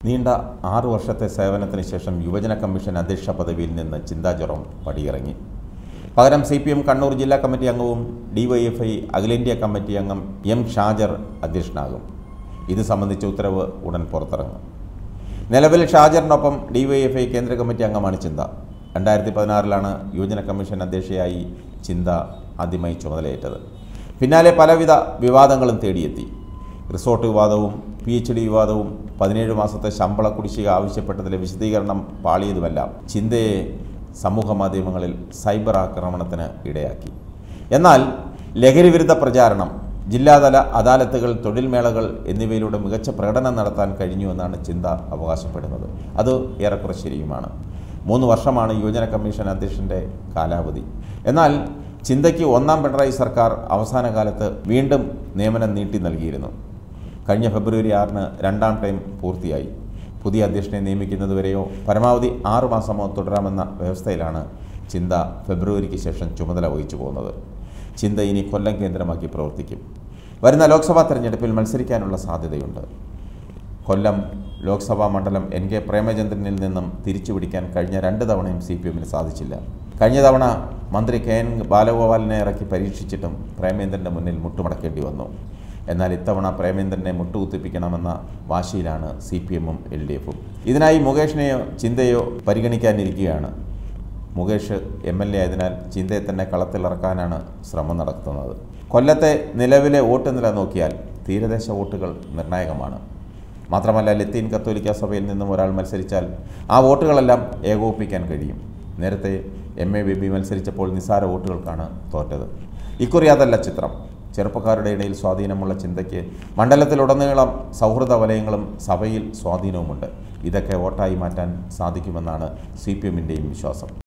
നീണ്ട ആറു വർഷത്തെ സേവനത്തിന് ശേഷം യുവജന കമ്മീഷൻ അധ്യക്ഷ പദവിയിൽ നിന്ന് ചിന്താ ജെറോം പടിയിറങ്ങി പകരം സി പി എം കണ്ണൂർ ജില്ലാ കമ്മിറ്റി അംഗവും ഡിവൈഎഫ്ഐ അഖിലേന്ത്യാ കമ്മിറ്റി അംഗം എം ഷാജർ അധ്യക്ഷനാകും ഇത് സംബന്ധിച്ച ഉത്തരവ് ഉടൻ പുറത്തിറങ്ങും നിലവിൽ ഷാജറിനൊപ്പം ഡിവൈഎഫ്ഐ കേന്ദ്ര കമ്മിറ്റി അംഗമാണ് ചിന്ത രണ്ടായിരത്തി പതിനാറിലാണ് യുവജന കമ്മീഷൻ അധ്യക്ഷയായി ചിന്ത ആദ്യമായി ചുമതലയേറ്റത് പിന്നാലെ പലവിധ വിവാദങ്ങളും തേടിയെത്തി റിസോർട്ട് വിവാദവും പി എച്ച് ഡി വിവാദവും പതിനേഴ് മാസത്തെ ശമ്പള കുടിശ്ശിക ആവശ്യപ്പെട്ടതിലെ വിശദീകരണം പാളിയതുമെല്ലാം ചിന്തയെ സമൂഹ മാധ്യമങ്ങളിൽ സൈബർ ആക്രമണത്തിന് ഇടയാക്കി എന്നാൽ ലഹരിവിരുദ്ധ പ്രചാരണം ജില്ലാതല അദാലത്തുകൾ തൊഴിൽ മേളകൾ എന്നിവയിലൂടെ മികച്ച പ്രകടനം നടത്താൻ കഴിഞ്ഞുവെന്നാണ് ചിന്ത അവകാശപ്പെടുന്നത് അത് ഏറെക്കുറെ ശരിയുമാണ് മൂന്ന് വർഷമാണ് യുവജന കമ്മീഷൻ അധ്യക്ഷൻ്റെ കാലാവധി എന്നാൽ ചിന്തയ്ക്ക് ഒന്നാം പിണറായി സർക്കാർ അവസാന കാലത്ത് വീണ്ടും നിയമനം നീട്ടി നൽകിയിരുന്നു കഴിഞ്ഞ ഫെബ്രുവരി ആറിന് രണ്ടാം ടൈം പൂർത്തിയായി പുതിയ അധ്യക്ഷനെ നിയമിക്കുന്നതുവരെയോ പരമാവധി ആറു മാസമോ തുടരാമെന്ന വ്യവസ്ഥയിലാണ് ചിന്ത ഫെബ്രുവരിക്ക് ശേഷം ചുമതല വഹിച്ചു പോകുന്നത് ചിന്ത ഇനി കൊല്ലം കേന്ദ്രമാക്കി പ്രവർത്തിക്കും വരുന്ന ലോക്സഭാ തെരഞ്ഞെടുപ്പിൽ മത്സരിക്കാനുള്ള സാധ്യതയുണ്ട് കൊല്ലം ലോക്സഭാ മണ്ഡലം എൻ കെ പ്രേമചന്ദ്രനിൽ നിന്നും തിരിച്ചുപിടിക്കാൻ കഴിഞ്ഞ രണ്ട് തവണയും സി പി എമ്മിന് സാധിച്ചില്ല കഴിഞ്ഞ തവണ മന്ത്രി കെ എൻ ബാലഗോപാലിനെ ഇറക്കി പരീക്ഷിച്ചിട്ടും പ്രേമേന്ദ്രൻ്റെ മുന്നിൽ മുട്ടുമടക്കേണ്ടി വന്നു എന്നാൽ ഇത്തവണ പ്രേമേന്ദ്രനെ മുട്ടുകുത്തിപ്പിക്കണമെന്ന വാശിയിലാണ് സി പി എമ്മും എൽ ഡി എഫും ഇതിനായി മുകേഷിനെയോ ചിന്തയോ പരിഗണിക്കാനിരിക്കുകയാണ് മുകേഷ് എം എൽ എ ആയതിനാൽ ചിന്തയെ തന്നെ കളത്തിലിറക്കാനാണ് ശ്രമം നടത്തുന്നത് കൊല്ലത്തെ നിലവിലെ വോട്ട് നില നോക്കിയാൽ തീരദേശ വോട്ടുകൾ നിർണായകമാണ് മാത്രമല്ല ലത്തീൻ കത്തോലിക്ക സഭയിൽ നിന്നും ഒരാൾ മത്സരിച്ചാൽ ആ വോട്ടുകളെല്ലാം ഏകോപിപ്പിക്കാൻ കഴിയും നേരത്തെ എം എ ബേബി മത്സരിച്ചപ്പോൾ നിസ്സാര വോട്ടുകൾക്കാണ് തോറ്റത് ഇക്കുറി അതല്ല ചിത്രം ചെറുപ്പക്കാരുടെ ഇടയിൽ സ്വാധീനമുള്ള ചിന്തയ്ക്ക് മണ്ഡലത്തിലുടനീളം സൗഹൃദ വലയങ്ങളും സഭയിൽ സ്വാധീനവുമുണ്ട് ഇതൊക്കെ വോട്ടായി മാറ്റാൻ സാധിക്കുമെന്നാണ് സി പി എമ്മിൻ്റെയും വിശ്വാസം